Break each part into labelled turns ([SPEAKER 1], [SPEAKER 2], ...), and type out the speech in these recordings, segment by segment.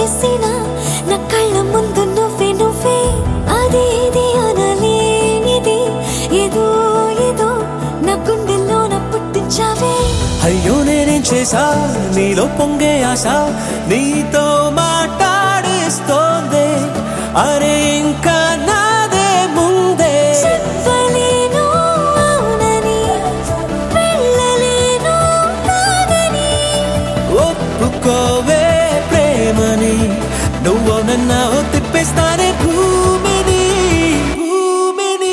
[SPEAKER 1] చేసిన నా కళ్ళ ముందు నువ్వే నువ్వే అది ఇది అనలేనిది ఏదో ఏదో నా గుండెల్లో నా పుట్టించావే
[SPEAKER 2] అయ్యో నేనేం చేసా నీలో పొంగే ఆశ నీతో మాట్లాడిస్తోంది అరే ఇంకా నాదే ముందే
[SPEAKER 1] చెప్పలేను అవునని వెళ్ళలేను కాదని
[SPEAKER 2] ఒప్పుకోవే ప్రేమని నువ్వు నన్న తిప్పిస్తానే భూమిని భూమిని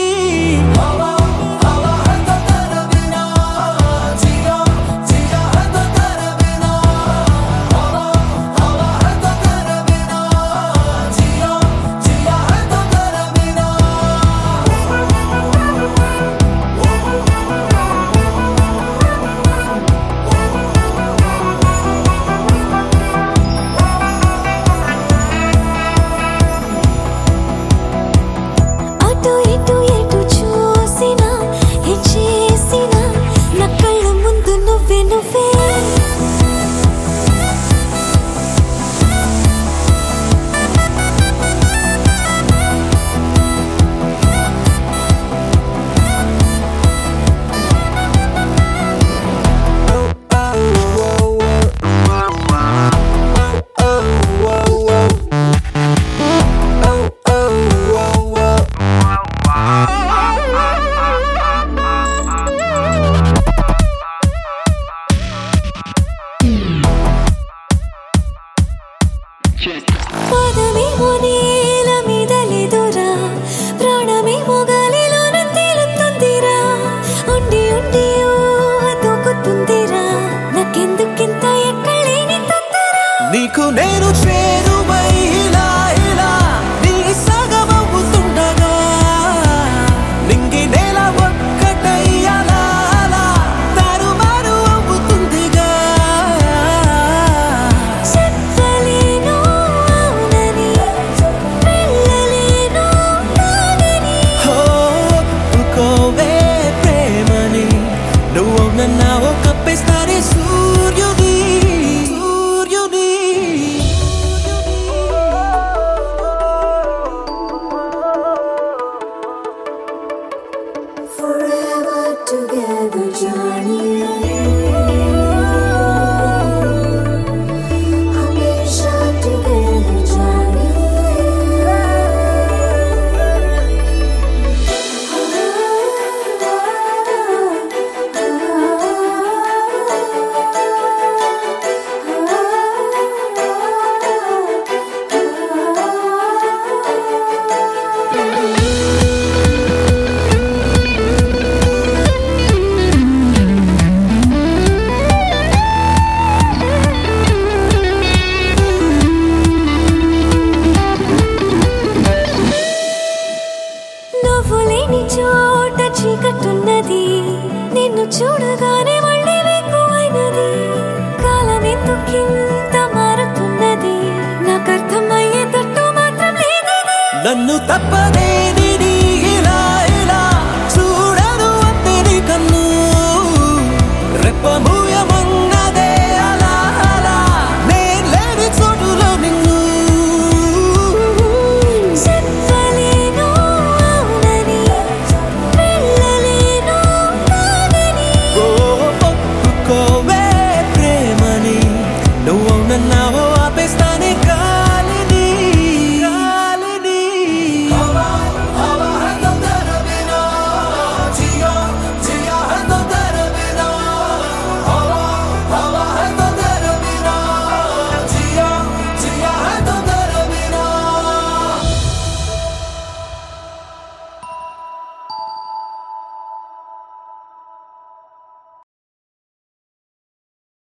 [SPEAKER 1] అటు ఇటు ఎటు చూసినా ఏం చేసినా నా కళ్ళ ముందు నువ్వే నువ్వే పాదమేమో నేల మీద లేదురా ప్రాణమేమో గాలిలోన తేలుతుందిరా ఉండి ఉండి ఊహ దూకుతుందిరా నాకెందుకింత ఎక్కలేని తొందర
[SPEAKER 2] నీకు నేను చే